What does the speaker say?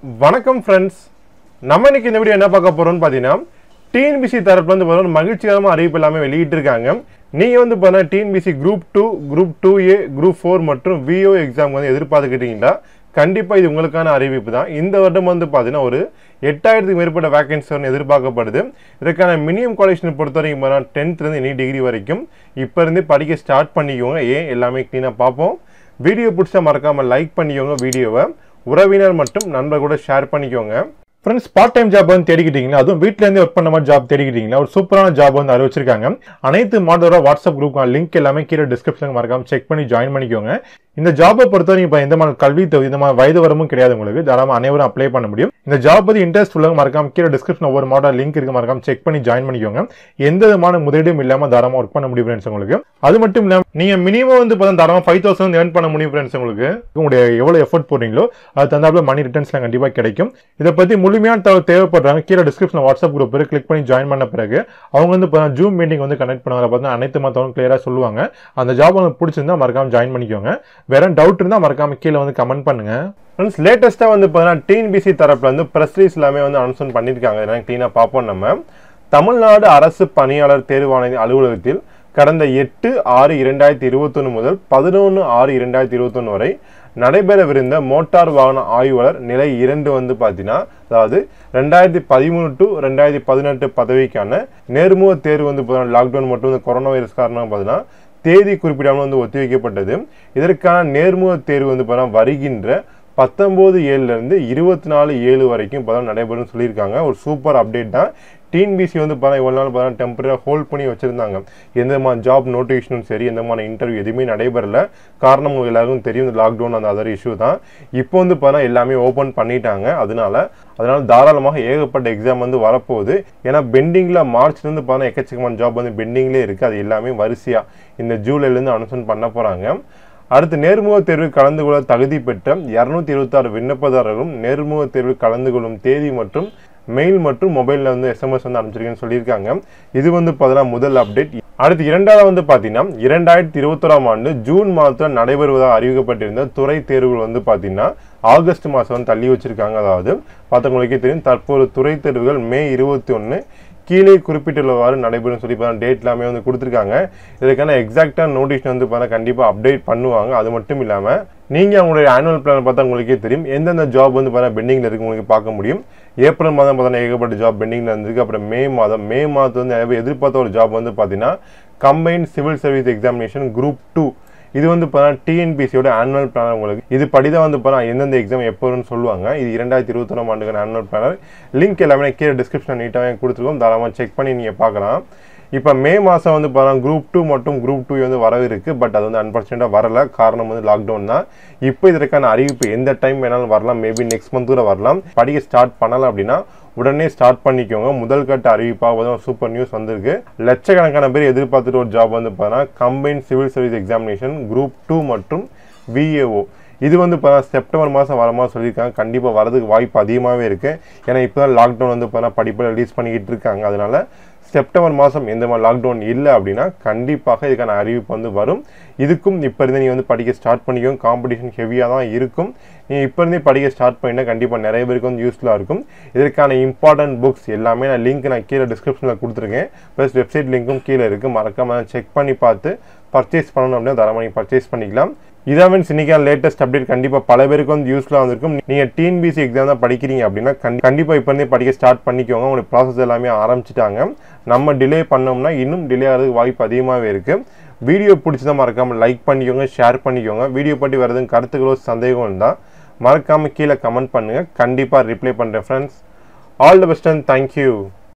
வணக்கம் ஃப்ரெண்ட்ஸ் நம்ம இன்னைக்கு இந்த வீடியோ என்ன பார்க்க போறோம்னு பார்த்தீங்கன்னா டிஎன்பிசி தரப்புல வந்து பார்த்தீங்கன்னா மகிழ்ச்சிகரமாக அறிவிப்பு எல்லாமே வெளியிட்டிருக்காங்க நீங்கள் வந்து பார்த்தீங்கன்னா TNPSC group two group two A group four மற்றும் விஓ எக்ஸாம் வந்து எதிர்பார்த்துக்கிட்டீங்களா கண்டிப்பாக இது உங்களுக்கான அறிவிப்பு தான் இந்த வருடம் வந்து பார்த்தீங்கன்னா ஒரு எட்டாயிரத்துக்கு மேற்பட்ட வேகன்சி வந்து எதிர்பார்க்கப்படுது இதற்கான மினிமம் குவாலிஃபிகேஷன் பொறுத்த வரைக்கும் பார்த்தீங்கன்னா டென்த்லேருந்து எனி டிகிரி வரைக்கும் இப்போ இருந்தே படிக்க ஸ்டார்ட் பண்ணிக்கோங்க ஏன் எல்லாமே க்ளீனாக பார்ப்போம் வீடியோ பிடிச்சா மறக்காமல் லைக் பண்ணிக்கோங்க வீடியோவை உறவினர் மற்றும் நண்பர் கூட ஷேர் பண்ணிக்கோங்க ஃப்ரெண்ட்ஸ் பார்ட் டைம் ஜாப் வந்து தேடிக்கிட்டீங்களா அதுவும் வீட்ல இருந்து ஒர்க் பண்ண மாதிரி ஜாப் தேடிக்கிட்டீங்களா ஒரு சூப்பரான ஜாப் வந்து அறிவிச்சிருக்காங்க அனைத்து மாடலோட வாட்ஸ்அப் குரூப் லிங்க் எல்லாமே கீழே டிஸ்கிரிப்ஷன் மறக்காம செக் பண்ணி ஜாயின் பண்ணிக்கோங்க இந்த ஜாபை பொறுத்தவரைக்கும் இப்போ எந்த மாதிரி கல்வி தகுதி இந்த மாதிரி வயது வரமும் கிடையாது உங்களுக்கு தாராளமாக அனைவரும் அப்ளை பண்ண முடியும் இந்த ஜாப் பத்தி இன்ட்ரெஸ்ட் உள்ளவங்க மறக்காம கீழே டிஸ்கிரிப்ஷன் ஒவ்வொரு மாடல் லிங்க் இருக்கு மறக்காம செக் பண்ணி ஜாயின் பண்ணிக்கோங்க எந்த விதமான முதலீடும் இல்லாம தாராளமாக ஒர்க் பண்ண முடியும் ஃப்ரெண்ட்ஸ் உங்களுக்கு அது மட்டும் இல்லாம நீங்க மினிமம் வந்து பார்த்தா தாராளமாக ஃபைவ் தௌசண்ட் ஏர்ன் பண்ண முடியும் ஃப்ரெண்ட்ஸ் உங்களுக்கு உங்களுடைய எவ்வளவு எஃபர்ட் போடுறீங்களோ அது தந்தாப்புல மணி ரிட்டர்ன்ஸ்லாம் கண்டிப்பா கிடைக்கும் இதை பத்தி முழுமையான தகவல் தேவைப்படுறாங்க கீழே டிஸ்கிரிப்ஷன் வாட்ஸ்அப் குரூப் இருக்கு கிளிக் பண்ணி ஜாயின் பண்ண பிறகு அவங்க வந்து பார்த்தா ஜூம் மீட்டிங் வந்து கனெக்ட் பண்ணுவாங்க பார்த்தா அனைத்து மத்தவங்க கிளியரா சொல்லுவாங்க அந்த ஜாப் உங்களுக்கு பிடிச்சிருந்தா மறக்காம ஜாயின் பண்ணிக்கோங்க வேற டவுட் இருந்தா மறக்காம கீழே வந்து கமெண்ட் பண்ணுங்க ஃப்ரெண்ட்ஸ் லேட்டஸ்ட்டாக வந்து பார்த்தீங்கன்னா டிஎன்பிசி தரப்புல வந்து ப்ரெஸ் ரீஸ் எல்லாமே வந்து அனௌன்ஸ்மெண்ட் பண்ணியிருக்காங்க இதெல்லாம் க்ளீனாக பார்ப்போம் நம்ம தமிழ்நாடு அரசு பணியாளர் தேர்வாணைய அலுவலகத்தில் கடந்த எட்டு ஆறு இரண்டாயிரத்தி இருபத்தொன்று முதல் பதினொன்று ஆறு இரண்டாயிரத்தி இருபத்தொன்று வரை நடைபெறவிருந்த மோட்டார் வாகன ஆய்வாளர் நிலை இரண்டு வந்து பார்த்தீங்கன்னா அதாவது ரெண்டாயிரத்தி பதிமூணு டு ரெண்டாயிரத்தி பதினெட்டு பதவிக்கான நேர்முக தேர்வு வந்து பார்த்தீங்கன்னா லாக்டவுன் மற்றும் இந்த கொரோனா வைரஸ் காரணமாக பார்த்தீங்கன்னா தேதி குறிப்பிடாமல் வந்து ஒத்திவைக்கப்பட்டது இதற்கான நேர்முக தேர்வு வந்து பார்த்தீங்கன்னா வருகின்ற பத்தொம்போது ஏழுலேருந்து இருபத்தி நாலு ஏழு வரைக்கும் இப்போ தான் நடைபெறும் சொல்லியிருக்காங்க ஒரு சூப்பர் அப்டேட் தான் டிஎன்பிசி வந்து பார்த்தா இவ்வளோ நாள் பார்த்தா டெம்பரரியாக ஹோல்ட் பண்ணி வச்சுருந்தாங்க எந்த மாதிரி ஜாப் நோட்டிஃபிகேஷனும் சரி எந்த மாதிரி இன்டர்வியூ எதுவுமே நடைபெறல காரணம் உங்களுக்கு எல்லாருக்கும் தெரியும் இந்த லாக்டவுன் அந்த அதர் இஷ்யூ தான் இப்போ வந்து பார்த்தா எல்லாமே ஓப்பன் பண்ணிட்டாங்க அதனால அதனால தாராளமாக ஏகப்பட்ட எக்ஸாம் வந்து வரப்போகுது ஏன்னா பெண்டிங்கில் மார்ச்லேருந்து பார்த்தா எக்கச்சக்கமான ஜாப் வந்து பெண்டிங்லேயே இருக்குது அது எல்லாமே வரிசையாக இந்த ஜூலைலேருந்து அனௌன்ஸ்மெண்ட் பண்ண போகிறாங்க அடுத்து நேர்முக தேர்வில் கலந்து கொள்ள தகுதி பெற்ற இரநூத்தி இருபத்தாறு விண்ணப்பதாரர்களும் நேர்முக தேர்வில் கலந்து கொள்ளும் தேதி மற்றும் மெயில் மற்றும் மொபைலில் வந்து எஸ்எம்எஸ் வந்து அனுப்பிச்சிருக்கேன்னு சொல்லியிருக்காங்க இது வந்து பார்த்தீங்கன்னா முதல் அப்டேட் அடுத்து இரண்டாவது வந்து பார்த்தீங்கன்னா இரண்டாயிரத்தி இருபத்தோராம் ஆண்டு ஜூன் மாதத்தில் நடைபெறுவதாக அறிவிக்கப்பட்டிருந்த துறை தேர்வுகள் வந்து பார்த்தீங்கன்னா ஆகஸ்ட் மாதம் வந்து தள்ளி வச்சிருக்காங்க அதாவது பார்த்தவங்களுக்கே தெரியும் தற்போது துறை தேர்வுகள் மே இருபத்தி ஒன்று கீழே குறிப்பிட்டுள்ளவாறு நடைபெறும் சொல்லி பார்த்தா டேட் எல்லாமே வந்து கொடுத்துருக்காங்க இதுக்கான எக்ஸாக்டாக நோட்டிஃபிகேஷன் வந்து பார்த்தா கண்டிப்பாக அப்டேட் பண்ணுவாங்க அது மட்டும் இல்லாமல் நீங்கள் அவங்களுடைய ஆனுவல் பிளான் பார்த்தா உங்களுக்கே தெரியும் எந்தெந்த ஜாப் வந்து பார்த்தா பெண்டிங்கில் இருக்கு உங்களுக்கு பார்க்க முடியும் ஏப்ரல் மாதம் பார்த்தா ஏகப்பட்ட ஜாப் பெண்டிங்கில் இருந்திருக்கு அப்புறம் மே மாதம் மே மாதம் வந்து நிறைய பேர் எதிர்பார்த்த ஒரு ஜாப் வந்து பார்த்தீங்கன்னா combined civil service examination group two இது வந்து பார்த்தா டிஎன்பிசியோட ஆனுவல் பிளானர் உங்களுக்கு இது படி தான் வந்து பார்த்தா எந்தெந்த எக்ஸாம் எப்போ வரும்னு சொல்லுவாங்க இது இரண்டாயிரத்தி இருபத்தொன்னாம் ஆண்டுக்கான ஆனுவல் பிளானர் லிங்க் எல்லாமே கீழே டிஸ்கிரிப்ஷன் நீட்டாக கொடுத்துருக்கோம் தாராளமாக செக் பண்ணி நீங்கள் பார்க்கலாம் இப்போ மே மாதம் வந்து பார்த்தா குரூப் டூ மற்றும் குரூப் டூ வந்து வரவிருக்கு பட் அது வந்து அன்ஃபார்ச்சுனேட்டாக வரல காரணம் வந்து லாக்டவுன் தான் இப்போ இதற்கான அறிவிப்பு எந்த டைம் வேணாலும் வரலாம் மேபி நெக்ஸ்ட் மந்த் கூட வரலாம் படிக்க ஸ்டார்ட் பண்ணலாம் அப்படின்னா உடனே ஸ்டார்ட் பண்ணிக்கோங்க முதல் கட்ட அறிவிப்பாக வந்து சூப்பர் நியூஸ் வந்திருக்கு லட்சக்கணக்கான பேர் எதிர்பார்த்துட்டு ஒரு ஜாப் வந்து பார்த்தீங்கன்னா combine civil service examination group two மற்றும் விஏஓ இது வந்து இப்போ செப்டம்பர் மாதம் வரமா சொல்லியிருக்காங்க கண்டிப்பாக வரதுக்கு வாய்ப்பு அதிகமாகவே இருக்குது ஏன்னா இப்போ தான் லாக்டவுன் வந்து இப்போ படிப்பில் ரிலீஸ் பண்ணிக்கிட்டு இருக்காங்க அதனால செப்டம்பர் மாதம் எந்த மாதிரி லாக்டவுன் இல்லை அப்படின்னா கண்டிப்பாக இதுக்கான அறிவிப்பு வந்து வரும் இதுக்கும் இப்போ இருந்து நீங்கள் வந்து படிக்க ஸ்டார்ட் பண்ணிக்கோங்க காம்படிஷன் ஹெவியாக தான் இருக்கும் நீங்கள் இப்போ இருந்தே படிக்க ஸ்டார்ட் பண்ணினா கண்டிப்பாக நிறைய பேருக்கு வந்து யூஸ்ஃபுல்லாக இருக்கும் இதற்கான இம்பார்ட்டன்ட் புக்ஸ் எல்லாமே நான் லிங்க் நான் கீழே டிஸ்கிரிப்ஷனில் கொடுத்துருக்கேன் ப்ளஸ் வெப்சைட் லிங்க்கும் கீழே இருக்குது மறக்காமல் செக் பண்ணி பார்த்து பர்ச்சேஸ் பண்ணணும் அப்படின்னா தாராளமாக பர்ச்சேஸ் பண்ணிக்கலாம் இதான் மீன்ஸ் இன்னைக்கான லேட்டஸ்ட் அப்டேட் கண்டிப்பாக பல பேருக்கு வந்து யூஸ்ஃபுல்லாக வந்திருக்கும் நீங்கள் டிஎன்பிசி எக்ஸாம் தான் படிக்கிறீங்க அப்படின்னா கண்டிப்பாக இப்போ இருந்தே படிக்க ஸ்டார்ட் பண்ணிக்கோங்க உங்களுக்கு ப்ராசஸ் எல்லாமே ஆரம்பிச்சிட்டாங்க நம்ம டிலே பண்ணோம்னா இன்னும் டிலே ஆகிறதுக்கு வாய்ப்பு அதிகமாகவே இருக்குது வீடியோ பிடிச்சதான் மறக்காமல் லைக் பண்ணிக்கோங்க ஷேர் பண்ணிக்கோங்க வீடியோ பற்றி வேறு எதுவும் கருத்துக்களோ சந்தேகம் இருந்தால் மறக்காமல் கீழே கமெண்ட் பண்ணுங்கள் கண்டிப்பாக ரிப்ளை பண்ணுறேன் friends all the best and thank you